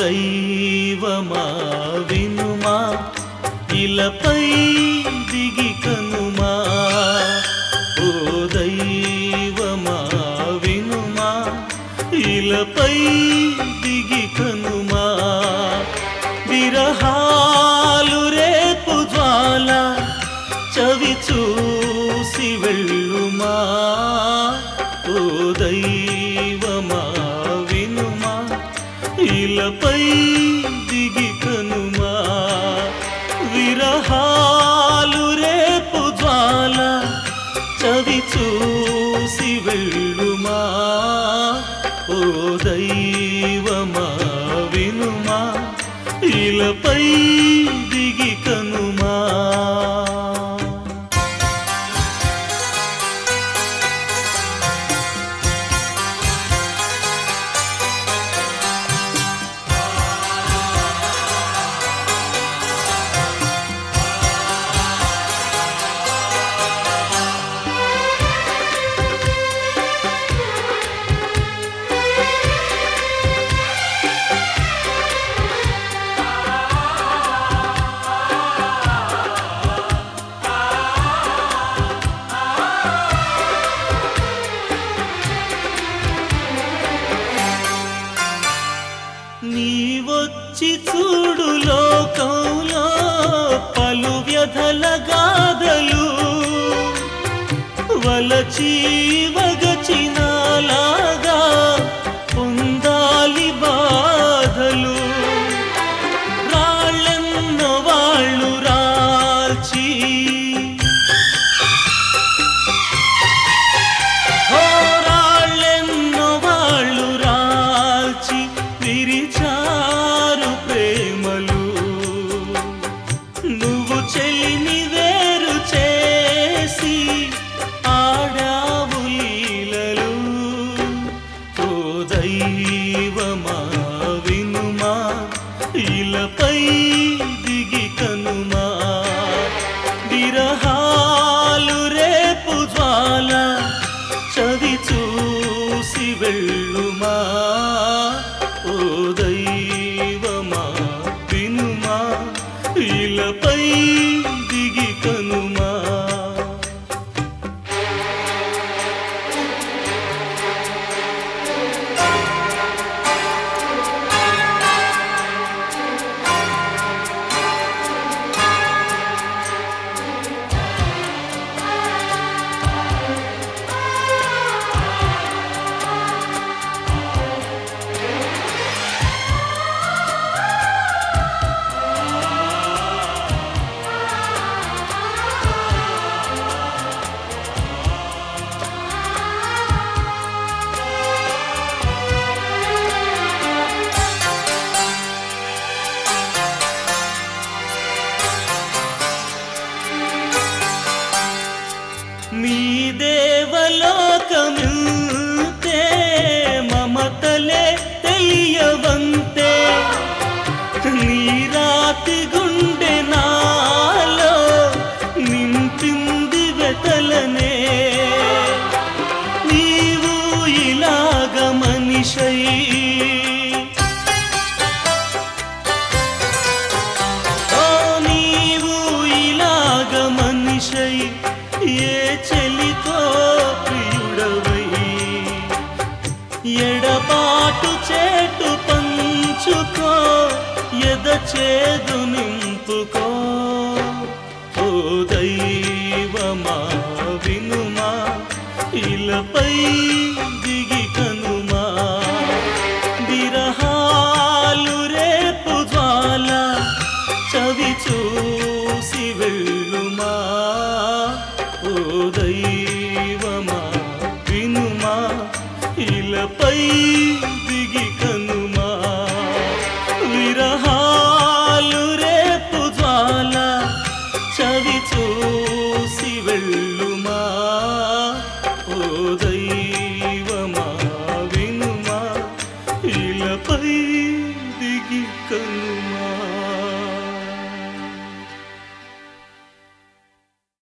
దైవమా వినుమా ఇలపై దిగి కనుమా ఓ దైవమా వినుమా ఇలపై దిగి కనుమా విరహాలు రేపు జ్వాల చవి చూసి వెళ్ళుమా ఓ దైవమా వినుమా ఇలపై దిగి కనుమా విరహాలు రేపు జ్వాల చవి చూసి వెళ్ళుమా ఓ దైవమా వినుమా ఇలపై దిగి కనుమా నీవొచ్చి చూడు లోకంలో పలు వ్యధల గాథలు వలచి వగచినాలాగా పొందాలి బాధలు రాళ్ళెన్నో వాళ్ళు రాల్చి హోరాళ్ళెన్నో వాళ్ళు రాల్చి విరిచారు ప్రేమలు నువ్వు చెలిని వేరు చేసి ఆడావు లీలలు ఓ దైవమా వినుమా ఇలపై దిగి కనుమా విరహాలు రేపు జ్వాల చవి చూసి వెళ్ళుమా ఓ దైవమా వినుమా ఇలపై దిగి కనుమా మీ దేవలోకమితే మమతలే తెలియవంతే నీ రాతి గుండె నాలో నింపింది వెతలనే నీవు ఇలాగ మనిషై ఓ నీవు ఇలాగ మనిషై ఏ చెలితో ప్రియుడవై ఎడబాటు చేటు పంచుకో ఎద చేదు నింపుకో ఓ దైవమా వినుమా ఇలపై దిగి కనుమా విరహాలు రేపు జ్వాల చవి చూసి వెళ్ళుమా ఓ దైవమా వినుమా ఇలపై దిగి కనుమా విరహాలు రేపు జ్వాల చవి చూసి వెళ్ళుమా ఓ దైవమా వినుమా ఇలపై దిగి కనుమా